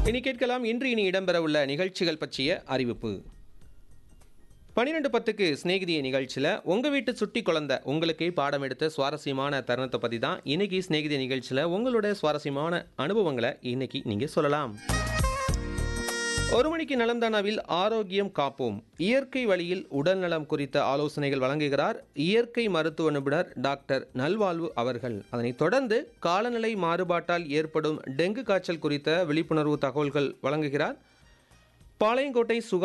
இனி கேட்கலாம் இன்று இனி இடம்பெறவுள்ள நிகழ்ச்சிகள் பற்றிய அறிவிப்பு பன்னிரெண்டு பத்துக்கு சிநேகிதிய நிகழ்ச்சியில் உங்கள் வீட்டு சுட்டி குழந்தை உங்களுக்கு பாடம் எடுத்த சுவாரஸ்யமான தருணத்தை பற்றி தான் இன்னைக்கு சிநேகிதிய நிகழ்ச்சியில் உங்களோட சுவாரஸ்யமான அனுபவங்களை இன்னைக்கு நீங்கள் சொல்லலாம் ஒரு மணிக்கு நலம்தானாவில் ஆரோக்கியம் காப்போம் இயற்கை வழியில் உடல்நலம் குறித்த ஆலோசனைகள் வழங்குகிறார் இயற்கை மருத்துவ நிபுணர் டாக்டர் நல்வாழ்வு அவர்கள் அதனைத் தொடர்ந்து காலநிலை மாறுபாட்டால் ஏற்படும் டெங்கு காய்ச்சல் குறித்த விழிப்புணர்வு தகவல்கள் வழங்குகிறார் பாளையங்கோட்டை சுகா